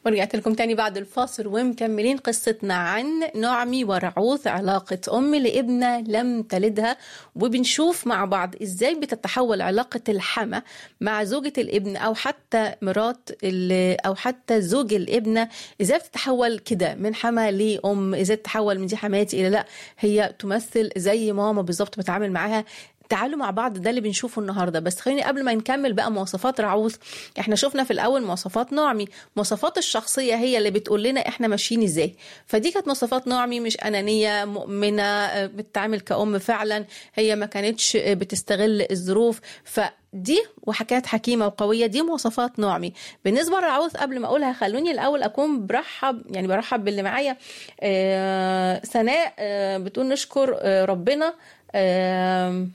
ورجعت لكم تاني بعد الفاصل ومكملين قصتنا عن نعمي ورعوث علاقة أم لابنة لم تلدها وبنشوف مع بعض إزاي بتتحول علاقة الحما مع زوجة الابن أو حتى مرات أو حتى زوج الابنة إزاي بتتحول كده من حما لأم إزاي تتحول من دي حماتي إلى لا هي تمثل زي ماما بالظبط بتعامل معاها تعالوا مع بعض ده اللي بنشوفه النهارده بس خليني قبل ما نكمل بقى مواصفات رعوث احنا شفنا في الاول مواصفات نعمي مواصفات الشخصيه هي اللي بتقول لنا احنا ماشيين ازاي فدي كانت مواصفات نعمي مش انانيه مؤمنه بتتعامل كأم فعلا هي ما كانتش بتستغل الظروف ف دي وحكايات حكيمة وقوية دي مواصفات نعمي بالنسبة لرعوث قبل ما أقولها خلوني الأول أكون برحب يعني برحب باللي معايا آه سناء آه بتقول نشكر آه ربنا آه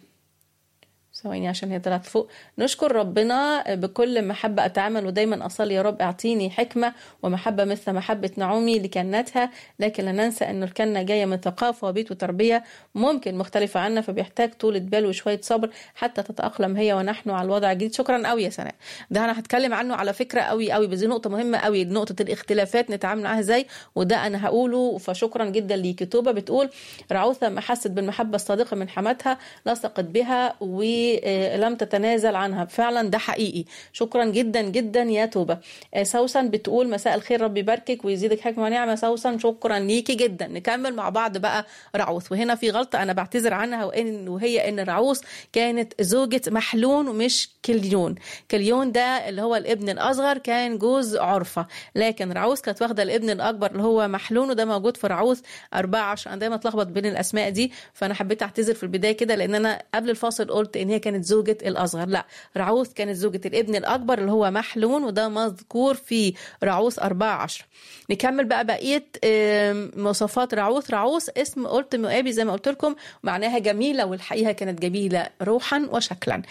ثواني عشان هي طلعت فوق نشكر ربنا بكل محبة أتعامل ودايما أصلي يا رب أعطيني حكمة ومحبة مثل محبة نعومي لكنتها لكن لا ننسى أنه الكنة جاية من ثقافة وبيت وتربية ممكن مختلفة عنا فبيحتاج طولة بال وشوية صبر حتى تتأقلم هي ونحن على الوضع الجديد شكرا قوي يا سناء ده أنا هتكلم عنه على فكرة قوي قوي بس دي نقطة مهمة قوي نقطة الاختلافات نتعامل معاها ازاي وده أنا هقوله فشكرا جدا ليكي توبة بتقول رعوثة ما حست بالمحبة الصادقة من حماتها لصقت بها و لم تتنازل عنها فعلا ده حقيقي شكرا جدا جدا يا توبه سوسن بتقول مساء الخير ربي يباركك ويزيدك حكمه ونعمه سوسن شكرا ليكي جدا نكمل مع بعض بقى رعوث وهنا في غلطه انا بعتذر عنها وان وهي ان رعوث كانت زوجة محلون ومش كليون كليون ده اللي هو الابن الاصغر كان جوز عرفه لكن رعوث كانت واخده الابن الاكبر اللي هو محلون وده موجود في رعوث 14 انا دايما اتلخبط بين الاسماء دي فانا حبيت اعتذر في البدايه كده لان انا قبل الفاصل قلت ان هي كانت زوجة الأصغر لا رعوث كانت زوجة الابن الأكبر اللي هو محلون وده مذكور في رعوث 14 نكمل بقى بقية مواصفات رعوث رعوث اسم قلت مؤابي زي ما قلت لكم معناها جميلة والحقيقة كانت جميلة روحا وشكلا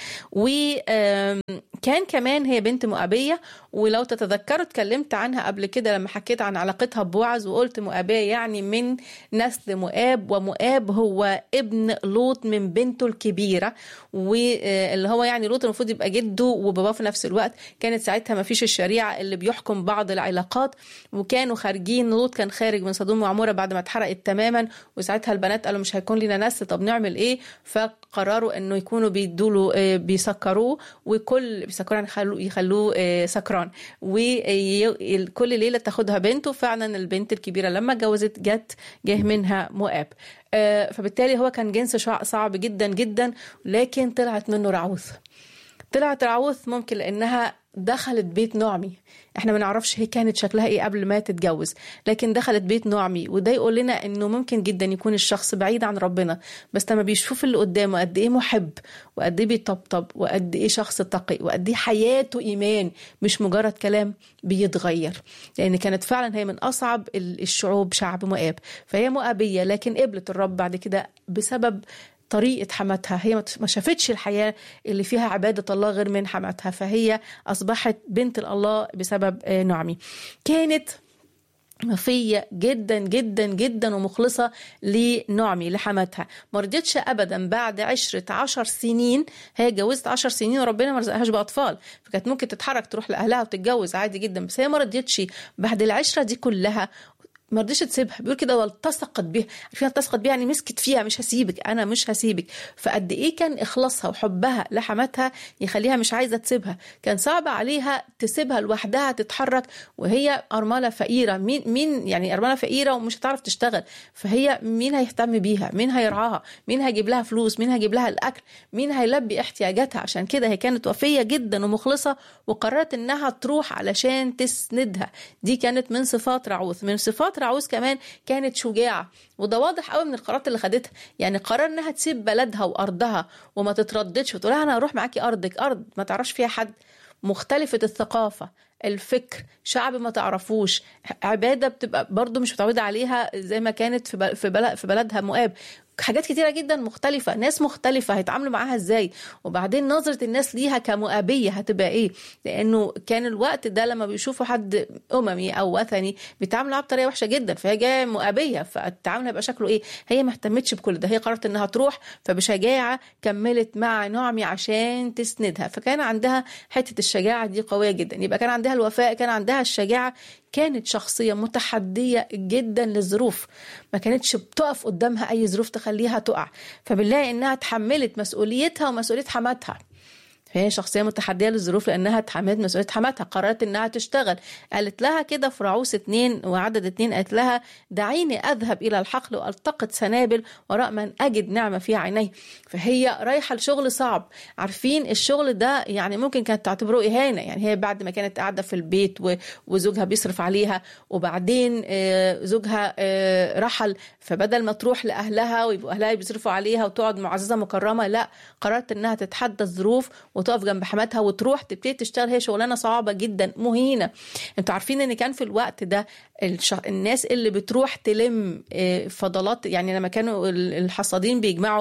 وكان كمان هي بنت مؤابية ولو تتذكروا اتكلمت عنها قبل كده لما حكيت عن علاقتها بوعز وقلت مؤابية يعني من نسل مؤاب ومؤاب هو ابن لوط من بنته الكبيرة واللي هو يعني لوط المفروض يبقى جده وباباه في نفس الوقت كانت ساعتها ما فيش الشريعة اللي بيحكم بعض العلاقات وكانوا خارجين لوط كان خارج من صدوم وعمورة بعد ما اتحرقت تماما وساعتها البنات قالوا مش هيكون لنا نسل طب نعمل ايه فقرروا انه يكونوا بيدوا بيسكروه وكل بيسكروه يعني يخلوه سكران وكل ليله تاخدها بنته فعلا البنت الكبيره لما اتجوزت جت جه منها مؤاب فبالتالي هو كان جنس صعب جدا جدا لكن طلعت منه رعوث طلعت رعوث ممكن لانها دخلت بيت نعمي احنا ما نعرفش هي كانت شكلها ايه قبل ما تتجوز لكن دخلت بيت نعمي وده يقول لنا انه ممكن جدا يكون الشخص بعيد عن ربنا بس لما بيشوف اللي قدامه قد ايه محب وقد ايه بيطبطب وقد ايه شخص تقي وقد ايه حياته ايمان مش مجرد كلام بيتغير لان كانت فعلا هي من اصعب الشعوب شعب مؤاب فهي مؤابيه لكن قبلت الرب بعد كده بسبب طريقة حماتها هي ما شافتش الحياة اللي فيها عبادة الله غير من حماتها فهي أصبحت بنت الله بسبب نعمي كانت وفية جدا جدا جدا ومخلصة لنعمي لحماتها ما رضيتش أبدا بعد عشرة عشر سنين هي اتجوزت عشر سنين وربنا ما رزقهاش بأطفال فكانت ممكن تتحرك تروح لأهلها وتتجوز عادي جدا بس هي ما رضيتش بعد العشرة دي كلها ما رضيش تسيبها بيقول كده والتصقت بيها عارفين التصقت بيها يعني مسكت فيها مش هسيبك انا مش هسيبك فقد ايه كان اخلاصها وحبها لحماتها يخليها مش عايزه تسيبها كان صعب عليها تسيبها لوحدها تتحرك وهي ارمله فقيره مين مين يعني ارمله فقيره ومش هتعرف تشتغل فهي مين هيهتم بيها مين هيرعاها مين هيجيب لها فلوس مين هيجيب لها الاكل مين هيلبي احتياجاتها عشان كده هي كانت وفيه جدا ومخلصه وقررت انها تروح علشان تسندها دي كانت من صفات رعوث من صفات رعوز كمان كانت شجاعة وده واضح قوي من القرارات اللي خدتها يعني قرار انها تسيب بلدها وارضها وما تترددش وتقول انا هروح معاكي ارضك ارض ما تعرفش فيها حد مختلفة الثقافة الفكر شعب ما تعرفوش عبادة بتبقى برضو مش متعودة عليها زي ما كانت في في بلدها مؤاب حاجات كتيره جدا مختلفه ناس مختلفه هيتعاملوا معاها ازاي وبعدين نظره الناس ليها كمؤابيه هتبقى ايه لانه كان الوقت ده لما بيشوفوا حد اممي او وثني بيتعاملوا معاه بطريقه وحشه جدا فهي جايه مؤابيه فالتعامل هيبقى شكله ايه هي ما اهتمتش بكل ده هي قررت انها تروح فبشجاعه كملت مع نعمي عشان تسندها فكان عندها حته الشجاعه دي قويه جدا يبقى كان عندها الوفاء كان عندها الشجاعه كانت شخصيه متحديه جدا للظروف ما كانتش بتقف قدامها اي ظروف تخليها تقع فبنلاقي انها تحملت مسؤوليتها ومسؤوليه حماتها فهي شخصية متحدية للظروف لأنها تحملت مسؤولية حماتها قررت إنها تشتغل قالت لها كده في رعوس اتنين وعدد اتنين قالت لها دعيني أذهب إلى الحقل وألتقط سنابل وراء من أجد نعمة في عيني فهي رايحة لشغل صعب عارفين الشغل ده يعني ممكن كانت تعتبره إهانة يعني هي بعد ما كانت قاعدة في البيت وزوجها بيصرف عليها وبعدين زوجها رحل فبدل ما تروح لأهلها ويبقوا أهلها بيصرفوا عليها وتقعد معززة مكرمة لا قررت إنها تتحدى الظروف وتقف جنب حماتها وتروح تبتدي تشتغل هي شغلانه صعبه جدا مهينه انتوا عارفين ان كان في الوقت ده الش... الناس اللي بتروح تلم فضلات يعني لما كانوا الحصادين بيجمعوا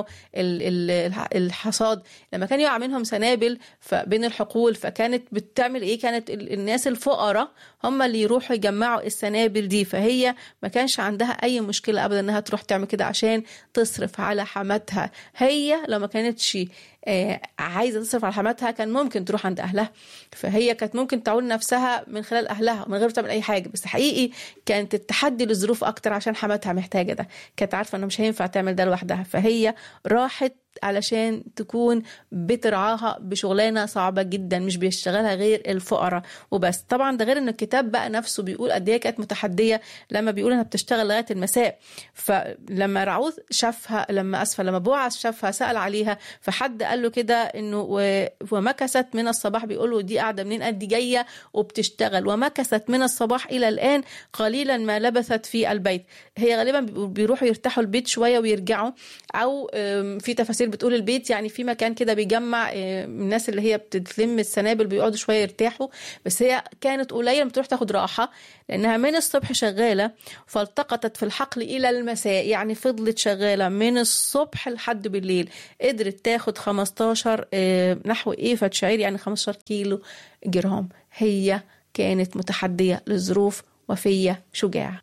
الحصاد لما كان يقع منهم سنابل بين الحقول فكانت بتعمل ايه كانت الناس الفقراء هم اللي يروحوا يجمعوا السنابل دي فهي ما كانش عندها اي مشكله ابدا انها تروح تعمل كده عشان تصرف على حماتها هي لو ما كانتش عايزه تصرف على حماتها كان ممكن تروح عند اهلها فهي كانت ممكن تعول نفسها من خلال اهلها من غير تعمل اي حاجه بس حقيقي كانت التحدي للظروف اكتر عشان حماتها محتاجه ده كانت عارفه انه مش هينفع تعمل ده لوحدها فهي راحت علشان تكون بترعاها بشغلانه صعبه جدا مش بيشتغلها غير الفقراء وبس طبعا ده غير ان الكتاب بقى نفسه بيقول قد ايه كانت متحديه لما بيقول انها بتشتغل لغايه المساء فلما رعوث شافها لما اسفه لما بوعز شافها سال عليها فحد قال له كده انه ومكثت من الصباح بيقول له دي قاعده منين قال دي جايه وبتشتغل ومكثت من الصباح الى الان قليلا ما لبثت في البيت هي غالبا بيروحوا يرتاحوا البيت شويه ويرجعوا او في تفاسير بتقول البيت يعني في مكان كده بيجمع الناس اللي هي بتلم السنابل بيقعدوا شويه يرتاحوا بس هي كانت قليله بتروح تاخد راحه لانها من الصبح شغاله فالتقطت في الحقل الى المساء يعني فضلت شغاله من الصبح لحد بالليل قدرت تاخد 15 نحو ايه شعير يعني 15 كيلو جرام هي كانت متحديه للظروف وفيه شجاعه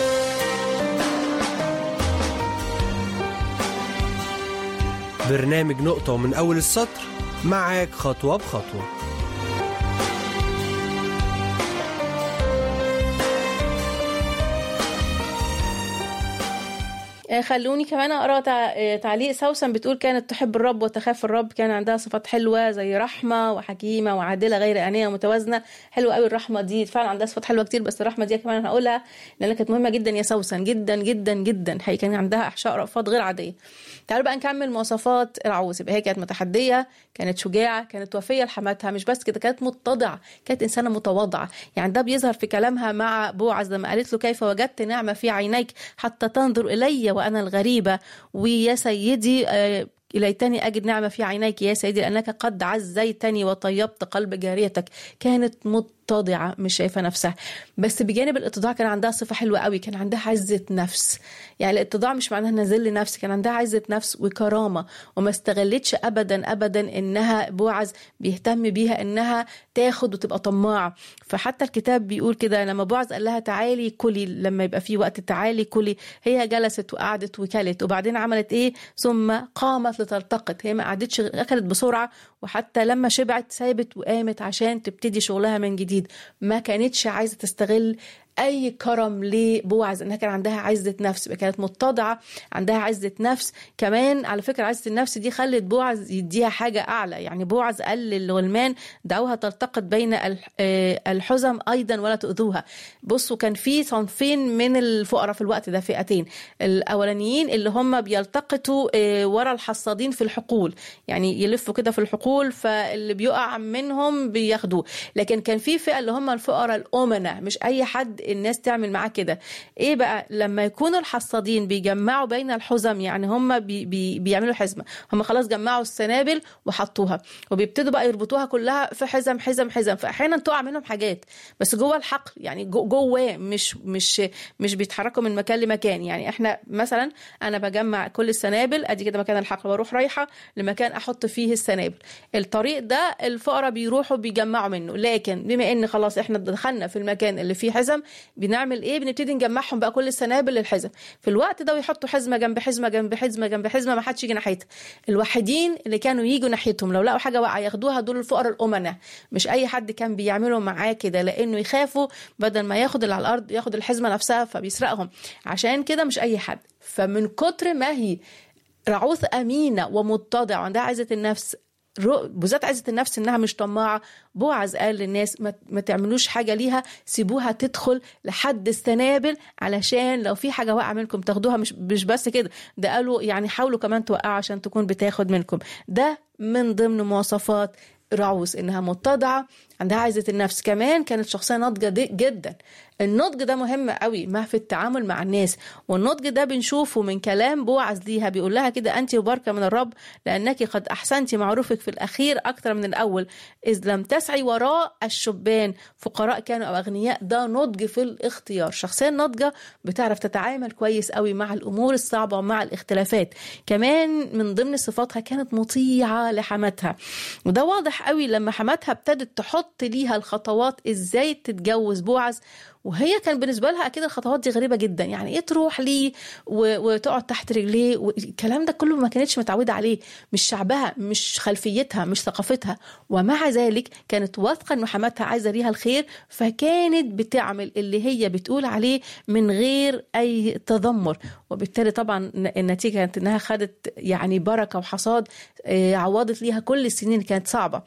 برنامج نقطة ومن أول السطر معاك خطوة بخطوة خلوني كمان اقرا تعليق سوسن بتقول كانت تحب الرب وتخاف الرب كان عندها صفات حلوه زي رحمه وحكيمه وعادله غير انيه ومتوازنه حلوه قوي الرحمه دي فعلا عندها صفات حلوه كتير بس الرحمه دي كمان هقولها لانها كانت مهمه جدا يا سوسن جدا جدا جدا هي كان عندها احشاء رأفات غير عاديه تعالوا بقى نكمل مواصفات العروس يبقى هي كانت متحديه كانت شجاعه كانت وفيه لحماتها مش بس كده كانت متضعه كانت انسانه متواضعه يعني ده بيظهر في كلامها مع بوعز لما قالت له كيف وجدت نعمه في عينيك حتى تنظر الي وانا الغريبه ويا سيدي ليتني أجد نعمة في عينيك يا سيدي لأنك قد عزيتني وطيبت قلب جاريتك كانت متضعة مش شايفة نفسها بس بجانب الاتضاع كان عندها صفة حلوة قوي كان عندها عزة نفس يعني الاتضاع مش معناها انها ذل نفس كان عندها عزة نفس وكرامة وما استغلتش أبدا أبدا إنها بوعز بيهتم بيها إنها تاخد وتبقى طماعة فحتى الكتاب بيقول كده لما بوعز قال لها تعالي كلي لما يبقى في وقت تعالي كلي هي جلست وقعدت وكلت وبعدين عملت ايه ثم قامت لتلتقط هي ما قعدتش اكلت بسرعه وحتى لما شبعت سابت وقامت عشان تبتدي شغلها من جديد ما كانتش عايزه تستغل اي كرم لبوعز انها كان عندها عزه نفس كانت متضعه عندها عزه نفس كمان على فكره عزه النفس دي خلت بوعز يديها حاجه اعلى يعني بوعز قال للغلمان دعوها تلتقط بين الحزم ايضا ولا تؤذوها بصوا كان في صنفين من الفقراء في الوقت ده فئتين الاولانيين اللي هم بيلتقطوا ورا الحصادين في الحقول يعني يلفوا كده في الحقول فاللي بيقع منهم بياخدوه لكن كان في فئه اللي هم الفقراء الامنه مش اي حد حد الناس تعمل معاه كده ايه بقى لما يكونوا الحصادين بيجمعوا بين الحزم يعني هم بي بي بيعملوا حزمه هم خلاص جمعوا السنابل وحطوها وبيبتدوا بقى يربطوها كلها في حزم حزم حزم فاحيانا تقع منهم حاجات بس جوه الحقل يعني جو- جواه مش مش مش بيتحركوا من مكان لمكان يعني احنا مثلا انا بجمع كل السنابل ادي كده مكان الحقل واروح رايحه لمكان احط فيه السنابل الطريق ده الفقراء بيروحوا بيجمعوا منه لكن بما ان خلاص احنا دخلنا في المكان اللي فيه حزم بنعمل ايه بنبتدي نجمعهم بقى كل السنابل للحزم في الوقت ده ويحطوا حزمه جنب حزمه جنب حزمه جنب حزمه ما حدش يجي ناحيتها الوحيدين اللي كانوا يجوا ناحيتهم لو لقوا حاجه واقعه ياخدوها دول الفقراء الامناء مش اي حد كان بيعملوا معاه كده لانه يخافوا بدل ما ياخد اللي على الارض ياخد الحزمه نفسها فبيسرقهم عشان كده مش اي حد فمن كتر ما هي رعوث امينه ومتضعه وعندها عزه النفس رو- بالذات عزة النفس انها مش طماعة بوعز قال للناس ما, ما تعملوش حاجة ليها سيبوها تدخل لحد السنابل علشان لو في حاجة واقعة منكم تاخدوها مش مش بس كده ده قالوا يعني حاولوا كمان توقعوا عشان تكون بتاخد منكم ده من ضمن مواصفات رعوز انها متضعة عندها عزة النفس كمان كانت شخصية ناضجة دي- جدا النضج ده مهم قوي ما في التعامل مع الناس والنضج ده بنشوفه من كلام بوعز ليها بيقول لها كده انت مباركه من الرب لانك قد احسنت معروفك في الاخير اكثر من الاول اذ لم تسعي وراء الشبان فقراء كانوا او اغنياء ده نضج في الاختيار شخصيه ناضجه بتعرف تتعامل كويس قوي مع الامور الصعبه ومع الاختلافات كمان من ضمن صفاتها كانت مطيعه لحماتها وده واضح قوي لما حماتها ابتدت تحط ليها الخطوات ازاي تتجوز بوعز وهي كان بالنسبه لها اكيد الخطوات دي غريبه جدا يعني ايه تروح ليه و- وتقعد تحت رجليه والكلام ده كله ما كانتش متعوده عليه مش شعبها مش خلفيتها مش ثقافتها ومع ذلك كانت واثقه ان حماتها عايزه ليها الخير فكانت بتعمل اللي هي بتقول عليه من غير اي تذمر وبالتالي طبعا النتيجه كانت انها خدت يعني بركه وحصاد آه، عوضت ليها كل السنين اللي كانت صعبه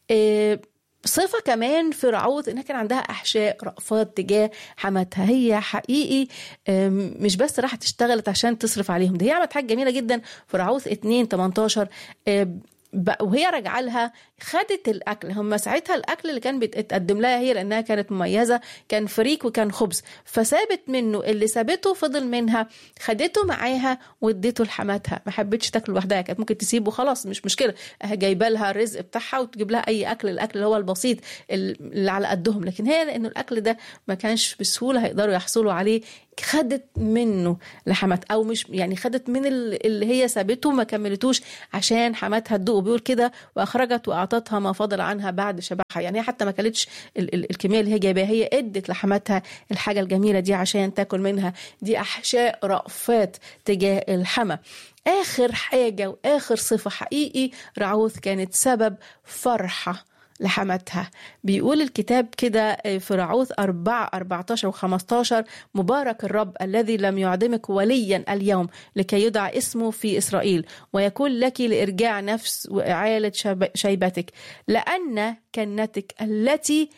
آه، صفة كمان في رعوث انها كان عندها احشاء رأفات تجاه حماتها هي حقيقي أم، مش بس راحت اشتغلت عشان تصرف عليهم ده هي عملت حاجة جميلة جدا في رعوث 2 18 أم، ب- وهي راجعه لها خدت الاكل هم ساعتها الاكل اللي كان بيتقدم لها هي لانها كانت مميزه كان فريك وكان خبز فسابت منه اللي سابته فضل منها خدته معاها واديته لحماتها ما حبتش تاكل لوحدها كانت ممكن تسيبه خلاص مش مشكله أه جايبه لها الرزق بتاعها وتجيب لها اي اكل الاكل اللي هو البسيط اللي على قدهم لكن هي لانه الاكل ده ما كانش بسهوله هيقدروا يحصلوا عليه خدت منه لحمات او مش يعني خدت من ال- اللي هي سابته ما كملتوش عشان حماتها تدوق بيقول كده واخرجت واعطتها ما فضل عنها بعد شبعها يعني هي حتى ما كلتش ال- ال- الكميه اللي هي جايباها هي ادت لحماتها الحاجه الجميله دي عشان تاكل منها دي احشاء رأفات تجاه الحمى اخر حاجه واخر صفه حقيقي رعوث كانت سبب فرحه لحماتها بيقول الكتاب كده في رعوث 4 14 و15 مبارك الرب الذي لم يعدمك وليا اليوم لكي يدعى اسمه في إسرائيل ويكون لك لإرجاع نفس وإعالة شب- شيبتك لأن كنتك التي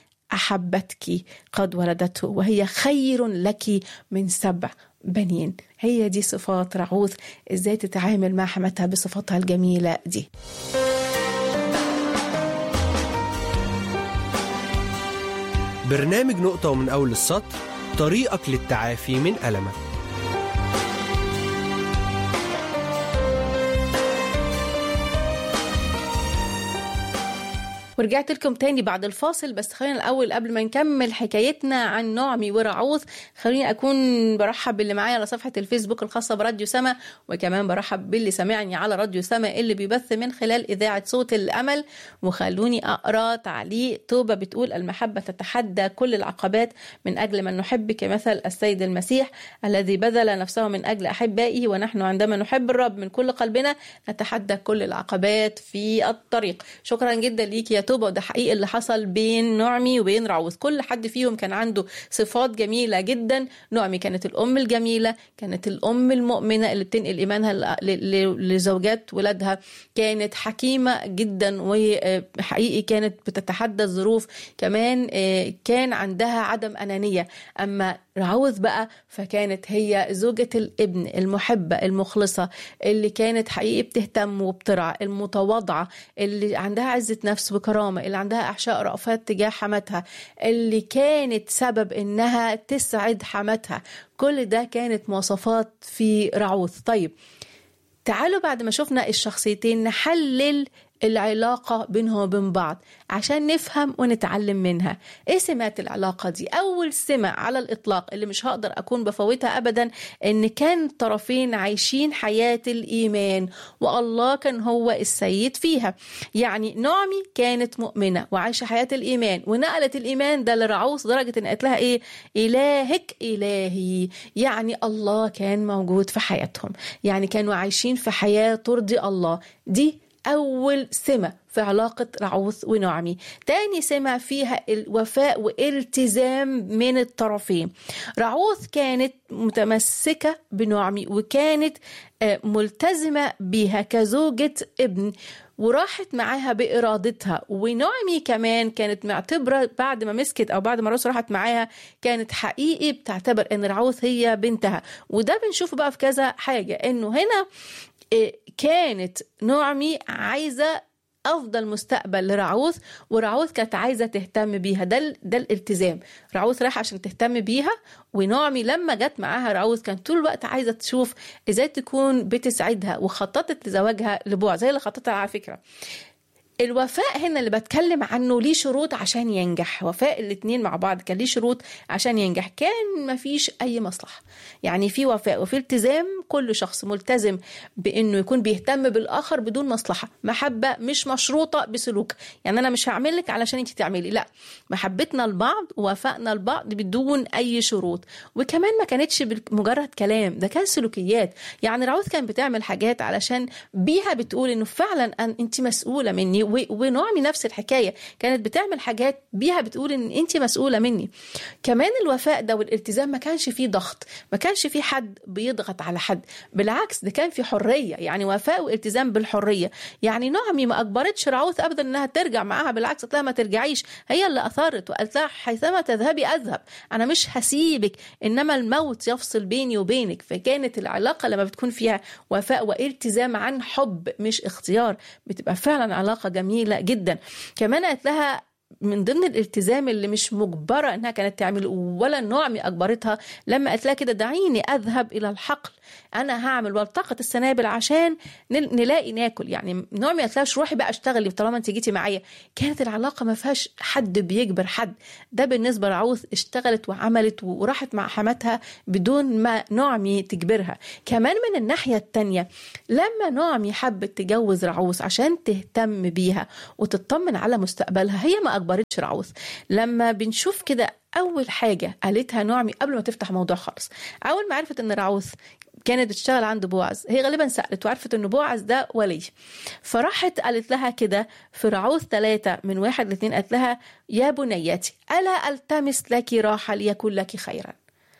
أحبتك قد ولدته وهي خير لك من سبع بنين هي دي صفات رعوث ازاي تتعامل مع حماتها بصفاتها الجميلة دي برنامج نقطة ومن أول السطر طريقك للتعافي من ألمك ورجعت لكم تاني بعد الفاصل بس خلينا الأول قبل ما نكمل حكايتنا عن نعمي ورعوث خليني أكون برحب باللي معايا على صفحة الفيسبوك الخاصة براديو سما وكمان برحب باللي سامعني على راديو سما اللي بيبث من خلال إذاعة صوت الأمل وخلوني أقرأ تعليق توبة بتقول المحبة تتحدى كل العقبات من أجل من نحب كمثل السيد المسيح الذي بذل نفسه من أجل أحبائه ونحن عندما نحب الرب من كل قلبنا نتحدى كل العقبات في الطريق شكرا جدا ليك يا توبة وده حقيقي اللي حصل بين نعمي وبين رعوز كل حد فيهم كان عنده صفات جميلة جدا نعمي كانت الأم الجميلة كانت الأم المؤمنة اللي بتنقل إيمانها ل- ل- لزوجات ولادها كانت حكيمة جدا وحقيقي كانت بتتحدى الظروف كمان آه، كان عندها عدم أنانية أما رعوز بقى فكانت هي زوجة الابن المحبة المخلصة اللي كانت حقيقي بتهتم وبترعى المتواضعة اللي عندها عزة نفس وكرامة الكرامة اللي عندها أحشاء رأفات تجاه حماتها اللي كانت سبب إنها تسعد حماتها كل ده كانت مواصفات في رعوث طيب تعالوا بعد ما شفنا الشخصيتين نحلل العلاقة بينهم وبين بعض عشان نفهم ونتعلم منها ايه سمات العلاقة دي اول سمة على الاطلاق اللي مش هقدر اكون بفوتها ابدا ان كان الطرفين عايشين حياة الايمان والله كان هو السيد فيها يعني نعمي كانت مؤمنة وعايشة حياة الايمان ونقلت الايمان ده لرعوس درجة ان قالت لها ايه الهك الهي يعني الله كان موجود في حياتهم يعني كانوا عايشين في حياة ترضي الله دي أول سمة في علاقة رعوث ونعمي تاني سمة فيها الوفاء والتزام من الطرفين رعوث كانت متمسكة بنعمي وكانت ملتزمة بها كزوجة ابن وراحت معاها بإرادتها ونعمي كمان كانت معتبرة بعد ما مسكت أو بعد ما راسه راحت معاها كانت حقيقي بتعتبر إن رعوث هي بنتها وده بنشوفه بقى في كذا حاجة إنه هنا كانت نعمي عايزه افضل مستقبل لرعوث ورعوث كانت عايزه تهتم بيها ده ده الالتزام رعوث رايحه عشان تهتم بيها ونعمي لما جت معاها رعوث كانت طول الوقت عايزه تشوف ازاي تكون بتسعدها وخططت لزواجها لبوع زي اللي خططها على فكره الوفاء هنا اللي بتكلم عنه ليه شروط عشان ينجح وفاء الاتنين مع بعض كان ليه شروط عشان ينجح كان مفيش اي مصلحة يعني في وفاء وفي التزام كل شخص ملتزم بانه يكون بيهتم بالاخر بدون مصلحة محبة مش مشروطة بسلوك يعني انا مش هعمل لك علشان انت تعملي لا محبتنا لبعض ووفائنا لبعض بدون اي شروط وكمان ما كانتش مجرد كلام ده كان سلوكيات يعني رعوث كان بتعمل حاجات علشان بيها بتقول انه فعلا انت مسؤولة مني ونعمي نفس الحكايه كانت بتعمل حاجات بيها بتقول ان انت مسؤوله مني كمان الوفاء ده والالتزام ما كانش فيه ضغط ما كانش فيه حد بيضغط على حد بالعكس ده كان في حريه يعني وفاء والتزام بالحريه يعني نعمي ما اجبرتش رعوث ابدا انها ترجع معاها بالعكس قالت لها ما ترجعيش هي اللي اثرت وقالت لها حيثما تذهبي اذهب انا مش هسيبك انما الموت يفصل بيني وبينك فكانت العلاقه لما بتكون فيها وفاء والتزام عن حب مش اختيار بتبقى فعلا علاقه جميله جدا كمان قالت لها من ضمن الالتزام اللي مش مجبرة انها كانت تعمل ولا نعمي اجبرتها لما قالت لها كده دعيني اذهب الى الحقل انا هعمل والتقط السنابل عشان نلاقي ناكل يعني نعمي قالت لها روحي بقى اشتغلي طالما انت جيتي معايا كانت العلاقة ما فيهاش حد بيجبر حد ده بالنسبة لعوث اشتغلت وعملت وراحت مع حماتها بدون ما نعمي تجبرها كمان من الناحية التانية لما نعمي حبت تجوز رعوث عشان تهتم بيها وتطمن على مستقبلها هي ما اجبرتش رعوث لما بنشوف كده اول حاجه قالتها نعمي قبل ما تفتح موضوع خالص اول ما عرفت ان رعوث كانت بتشتغل عند بوعز هي غالبا سألت وعرفت ان بوعز ده ولي فراحت قالت لها كده في رعوث ثلاثة من واحد لاثنين قالت لها يا بنيتي ألا ألتمس لك راحة ليكن لك خيرا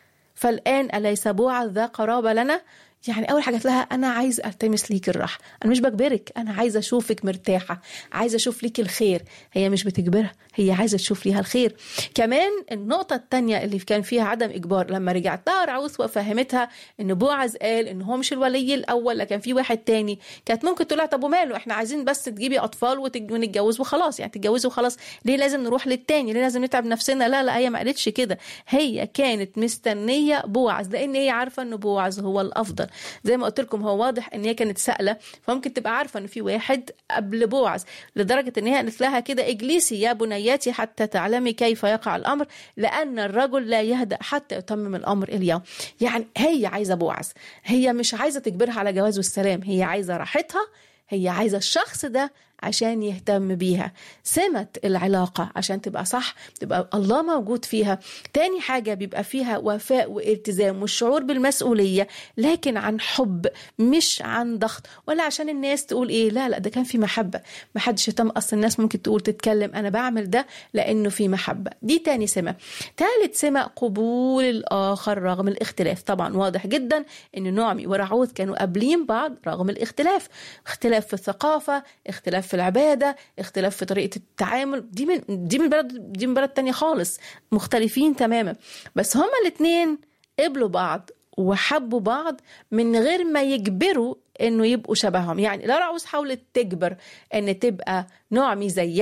فالآن أليس بوعز ذا قرابة لنا يعني اول حاجه لها انا عايز التمس ليك الراحه انا مش بجبرك انا عايزه اشوفك مرتاحه عايزه اشوف ليك الخير هي مش بتجبرها هي عايزه تشوف ليها الخير كمان النقطه الثانيه اللي كان فيها عدم اجبار لما رجعت لها رعوث وفهمتها ان بوعز قال ان هو مش الولي الاول لكن في واحد تاني كانت ممكن تقول لها طب وماله احنا عايزين بس تجيبي اطفال ونتجوز وخلاص يعني تتجوزوا وخلاص ليه لازم نروح للتاني ليه لازم نتعب نفسنا لا لا هي ما قالتش كده هي كانت مستنيه بوعز لان هي عارفه ان بوعز هو الافضل زي ما قلت لكم هو واضح ان هي كانت سائله فممكن تبقى عارفه ان في واحد قبل بوعز لدرجه ان هي قالت لها كده اجلسي يا بنياتي حتى تعلمي كيف يقع الامر لان الرجل لا يهدأ حتى يتمم الامر اليوم يعني هي عايزه بوعز هي مش عايزه تجبرها على جواز والسلام هي عايزه راحتها هي عايزه الشخص ده عشان يهتم بيها سمة العلاقة عشان تبقى صح تبقى الله موجود فيها تاني حاجة بيبقى فيها وفاء والتزام والشعور بالمسؤولية لكن عن حب مش عن ضغط ولا عشان الناس تقول ايه لا لا ده كان في محبة ما حدش يهتم اصل الناس ممكن تقول تتكلم انا بعمل ده لانه في محبة دي تاني سمة تالت سمة قبول الاخر رغم الاختلاف طبعا واضح جدا ان نعمي ورعوث كانوا قابلين بعض رغم الاختلاف اختلاف في الثقافة اختلاف في العباده اختلاف في طريقه التعامل دي من دي من بلد دي من بلد تانية خالص مختلفين تماما بس هما الاثنين قبلوا بعض وحبوا بعض من غير ما يجبروا انه يبقوا شبههم يعني لا رعوز حاولت تجبر ان تبقى نعمي زيها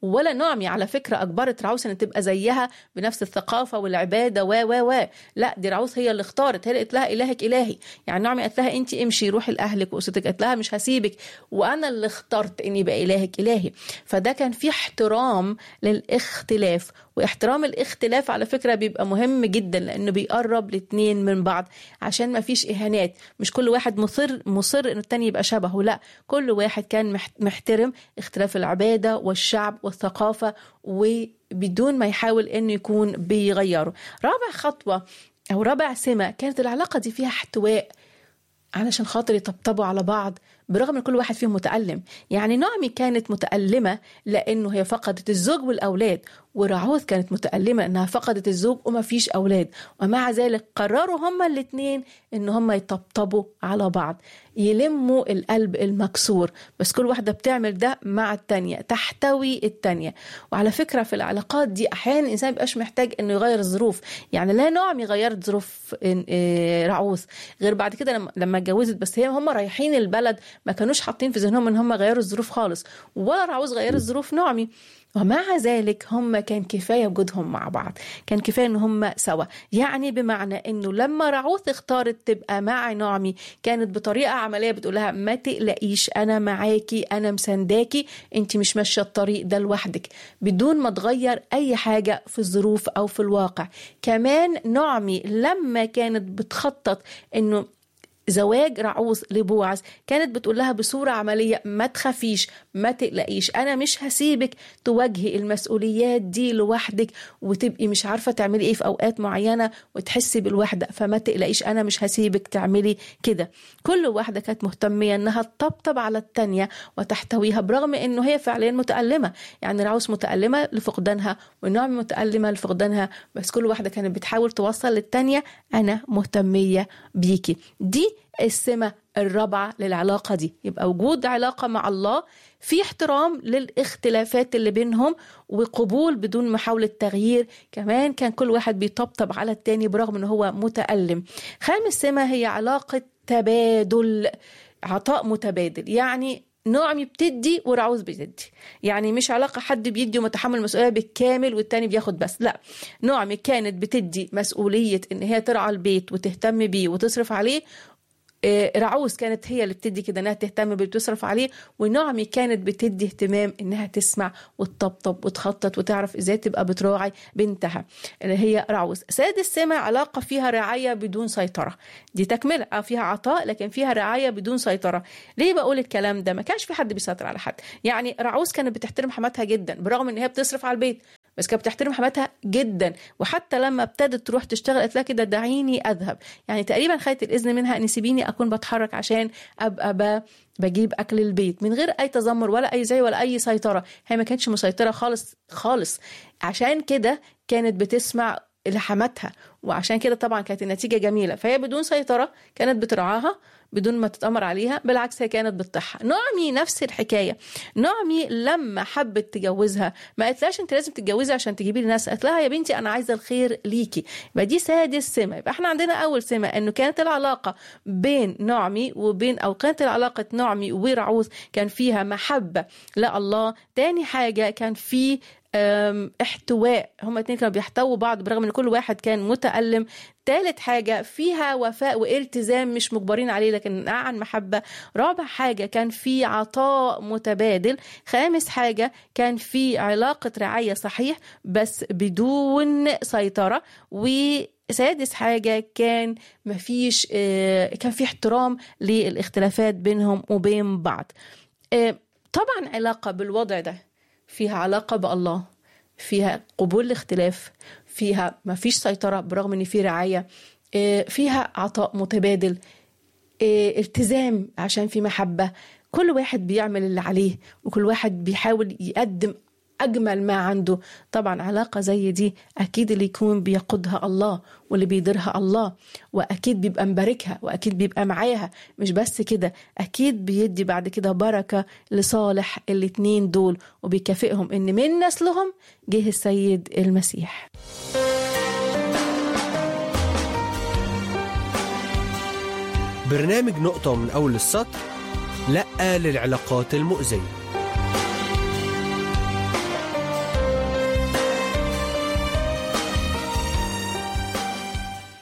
ولا نعمي على فكره اجبرت رعوس ان تبقى زيها بنفس الثقافه والعباده و و و لا دي رعوس هي اللي اختارت هي اللي قالت لها الهك الهي يعني نعمي قالت لها انت امشي روحي لاهلك واسرتك قالت لها مش هسيبك وانا اللي اخترت اني يبقى الهك الهي فده كان في احترام للاختلاف واحترام الاختلاف على فكره بيبقى مهم جدا لانه بيقرب الاتنين من بعض عشان ما فيش اهانات مش كل واحد مصر مصر انه التاني يبقى شبهه لا كل واحد كان محترم اختلاف العباده والشعب والثقافه وبدون ما يحاول انه يكون بيغيره رابع خطوه او رابع سمه كانت العلاقه دي فيها احتواء علشان خاطر يطبطبوا على بعض برغم ان كل واحد فيهم متألم يعني نعمي كانت متألمة لأنه هي فقدت الزوج والأولاد ورعوث كانت متألمة أنها فقدت الزوج وما فيش أولاد ومع ذلك قرروا هما الاتنين أن هما يطبطبوا على بعض يلموا القلب المكسور بس كل واحدة بتعمل ده مع التانية تحتوي التانية وعلى فكرة في العلاقات دي أحيانا الإنسان مبقاش محتاج أنه يغير الظروف يعني لا نعمي غيرت ظروف رعوث غير بعد كده لما اتجوزت بس هي هم رايحين البلد ما كانوش حاطين في ذهنهم ان هم غيروا الظروف خالص ولا رعوز غيرت ظروف نعمي ومع ذلك هم كان كفايه وجودهم مع بعض كان كفايه ان هم سوا يعني بمعنى انه لما رعوث اختارت تبقى مع نعمي كانت بطريقه عمليه بتقول لها ما تقلقيش انا معاكي انا مسانداكي انت مش ماشيه الطريق ده لوحدك بدون ما تغير اي حاجه في الظروف او في الواقع كمان نعمي لما كانت بتخطط انه زواج رعوز لبوعز كانت بتقول لها بصورة عملية ما تخافيش ما تقلقيش أنا مش هسيبك تواجهي المسؤوليات دي لوحدك وتبقي مش عارفة تعملي إيه في أوقات معينة وتحسي بالوحدة فما تقلقيش أنا مش هسيبك تعملي كده كل واحدة كانت مهتمية إنها تطبطب على التانية وتحتويها برغم إنه هي فعليا متألمة يعني رعوز متألمة لفقدانها ونعم متألمة لفقدانها بس كل واحدة كانت بتحاول توصل للتانية أنا مهتمية بيكي دي السمة الرابعة للعلاقة دي يبقى وجود علاقة مع الله في احترام للاختلافات اللي بينهم وقبول بدون محاولة تغيير كمان كان كل واحد بيطبطب على التاني برغم ان هو متألم خامس سمة هي علاقة تبادل عطاء متبادل يعني نعمي بتدي ورعوز بتدي يعني مش علاقة حد بيدي ومتحمل المسؤولية بالكامل والتاني بياخد بس لا نعمي كانت بتدي مسؤولية ان هي ترعى البيت وتهتم بيه وتصرف عليه رعوز كانت هي اللي بتدي كده انها تهتم باللي بتصرف عليه ونعمي كانت بتدي اهتمام انها تسمع وتطبطب وتخطط وتعرف ازاي تبقى بتراعي بنتها اللي هي رعوز سادس سمة علاقة فيها رعاية بدون سيطرة دي تكملة فيها عطاء لكن فيها رعاية بدون سيطرة ليه بقول الكلام ده ما كانش في حد بيسيطر على حد يعني رعوز كانت بتحترم حماتها جدا برغم ان هي بتصرف على البيت بس كانت بتحترم حماتها جدا وحتى لما ابتدت تروح تشتغل قالت لها كده دعيني اذهب يعني تقريبا خدت الاذن منها ان سيبيني اكون بتحرك عشان ابقى ب... بجيب اكل البيت من غير اي تذمر ولا اي زي ولا اي سيطره هي ما كانتش مسيطره خالص خالص عشان كده كانت بتسمع لحماتها وعشان كده طبعا كانت النتيجه جميله فهي بدون سيطره كانت بترعاها بدون ما تتأمر عليها بالعكس هي كانت بتطيحها نعمي نفس الحكاية نعمي لما حبت تجوزها ما قالتلاش انت لازم تتجوزي عشان تجيبي لي ناس قالت لها يا بنتي انا عايزة الخير ليكي يبقى دي سادس سمة يبقى احنا عندنا اول سمة انه كانت العلاقة بين نعمي وبين او كانت العلاقة نعمي ورعوز كان فيها محبة لله تاني حاجة كان في احتواء هما اتنين كانوا بيحتووا بعض برغم ان كل واحد كان متألم تالت حاجة فيها وفاء والتزام مش مجبرين عليه لكن عن محبة رابع حاجة كان في عطاء متبادل خامس حاجة كان في علاقة رعاية صحيح بس بدون سيطرة و سادس حاجة كان مفيش كان في احترام للاختلافات بينهم وبين بعض طبعا علاقة بالوضع ده فيها علاقة بالله فيها قبول الاختلاف فيها ما فيش سيطرة برغم ان في رعاية فيها عطاء متبادل التزام عشان في محبة كل واحد بيعمل اللي عليه وكل واحد بيحاول يقدم أجمل ما عنده طبعا علاقة زي دي أكيد اللي يكون بيقودها الله واللي بيديرها الله وأكيد بيبقى مباركها وأكيد بيبقى معاها مش بس كده أكيد بيدي بعد كده بركة لصالح الاتنين دول وبيكافئهم إن من نسلهم جه السيد المسيح برنامج نقطة من أول السطر لأ للعلاقات المؤذية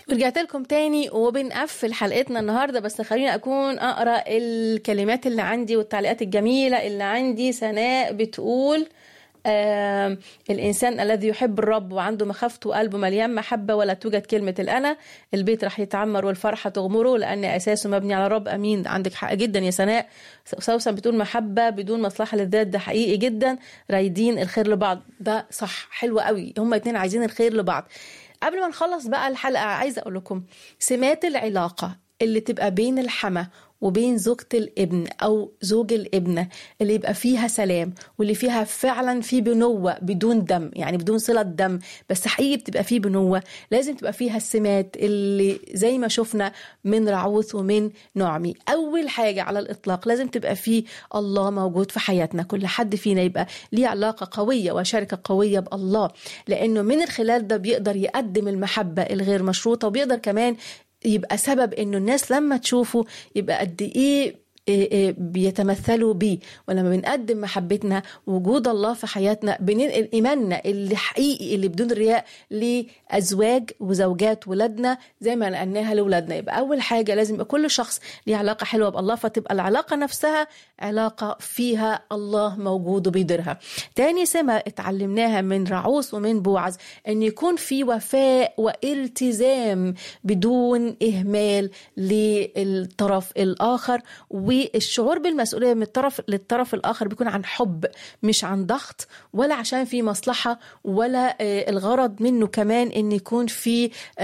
رجعت لكم تاني وبنقفل حلقتنا النهارده بس خليني اكون اقرا الكلمات اللي عندي والتعليقات الجميله اللي عندي سناء بتقول آه الإنسان الذي يحب الرب وعنده مخافته وقلبه مليان محبة ولا توجد كلمة الأنا البيت راح يتعمر والفرحة تغمره لأن أساسه مبني على الرب أمين عندك حق جدا يا سناء سوسن بتقول محبة بدون مصلحة للذات ده حقيقي جدا رايدين الخير لبعض ده صح حلو قوي هما اتنين عايزين الخير لبعض قبل ما نخلص بقى الحلقة عايزة أقول لكم سمات العلاقة اللي تبقى بين الحما وبين زوجة الابن أو زوج الابنة اللي يبقى فيها سلام واللي فيها فعلا في بنوة بدون دم يعني بدون صلة دم بس حقيقي بتبقى فيه بنوة لازم تبقى فيها السمات اللي زي ما شفنا من رعوث ومن نعمي أول حاجة على الإطلاق لازم تبقى فيه الله موجود في حياتنا كل حد فينا يبقى ليه علاقة قوية وشركة قوية بالله لأنه من الخلال ده بيقدر يقدم المحبة الغير مشروطة وبيقدر كمان يبقى سبب انه الناس لما تشوفه يبقى قد ايه بيتمثلوا بيه ولما بنقدم محبتنا وجود الله في حياتنا بننقل ايماننا اللي حقيقي اللي بدون رياء لازواج وزوجات ولادنا زي ما نقلناها لاولادنا يبقى اول حاجه لازم يبقى كل شخص ليه علاقه حلوه بالله فتبقى العلاقه نفسها علاقه فيها الله موجود وبيديرها تاني سمه اتعلمناها من رعوس ومن بوعز ان يكون في وفاء والتزام بدون اهمال للطرف الاخر والشعور بالمسؤوليه من الطرف للطرف الاخر بيكون عن حب مش عن ضغط ولا عشان في مصلحه ولا الغرض منه كمان ان يكون في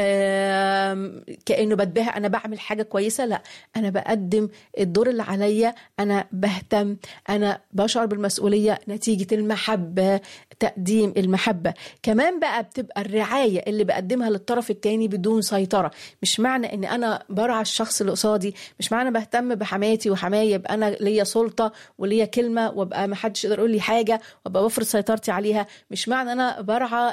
كانه بتباهى انا بعمل حاجه كويسه لا انا بقدم الدور اللي عليا انا بهتم انا بشعر بالمسؤوليه نتيجه المحبه تقديم المحبه كمان بقى بتبقى الرعايه اللي بقدمها للطرف التاني بدون سيطره مش معنى ان انا برعى الشخص اللي قصادي مش معنى بهتم بحماتي وحماية يبقى انا ليا سلطه وليا كلمه وابقى ما حدش يقدر يقول لي حاجه وابقى بفرض سيطرتي عليها مش معنى انا برعى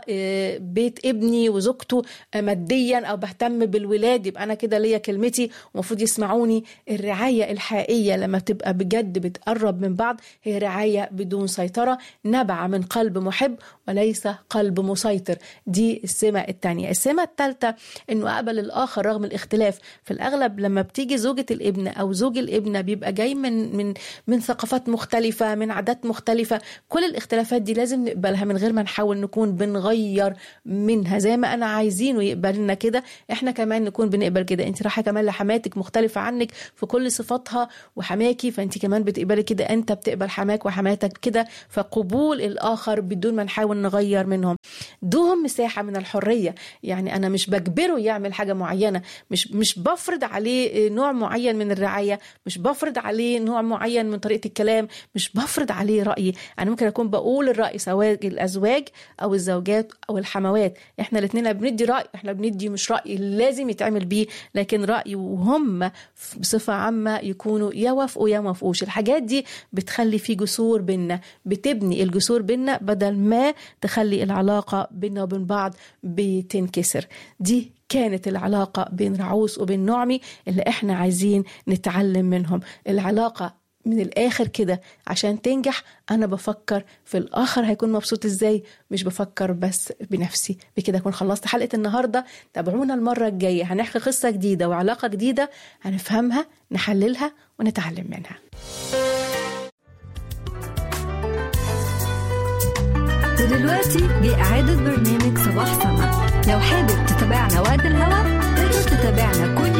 بيت ابني وزوجته ماديا او بهتم بالولاد يبقى انا كده ليا كلمتي ومفروض يسمعوني الرعايه الحقيقيه لما تبقى بجد بتقرب من بعض هي رعايه بدون سيطره نبع من قلب محب وليس قلب مسيطر دي السمه الثانيه السمه الثالثه انه اقبل الاخر رغم الاختلاف في الاغلب لما بتيجي زوجه الابن او زوج الابنه بيبقى جاي من من من ثقافات مختلفه من عادات مختلفه كل الاختلافات دي لازم نقبلها من غير ما نحاول نكون بنغير منها زي ما انا عايزينه يقبل لنا كده احنا كمان نكون بنقبل كده انت رايحه كمان لحماتك مختلفه عنك في كل صفاتها وحماكي فانت كمان بتقبلي كده انت بتقبل حماك وحماتك كده فقبول الاخر بدون ما نحاول نغير منهم دوهم مساحه من الحريه يعني انا مش بجبره يعمل حاجه معينه مش مش بفرض عليه نوع معين من الرعايه مش بفرض عليه نوع معين من طريقه الكلام مش بفرض عليه رايي انا ممكن اكون بقول الراي سواء الازواج او الزوجات او الحموات احنا الاثنين بندي راي احنا بندي مش راي لازم يتعمل بيه لكن راي وهم بصفه عامه يكونوا يا وافقوا يا ما وافقوش الحاجات دي بتخلي في جسور بينا بتبني الجسور بينا بدل ما تخلي العلاقه بينا وبين بعض بتنكسر دي كانت العلاقة بين رعوس وبين نعمي اللي احنا عايزين نتعلم منهم العلاقة من الآخر كده عشان تنجح أنا بفكر في الآخر هيكون مبسوط إزاي مش بفكر بس بنفسي بكده أكون خلصت حلقة النهاردة تابعونا المرة الجاية هنحكي قصة جديدة وعلاقة جديدة هنفهمها نحللها ونتعلم منها ودلوقتي بإعادة برنامج صباح سما لو حابب تتابعنا وقت الهوا تقدر تتابعنا كل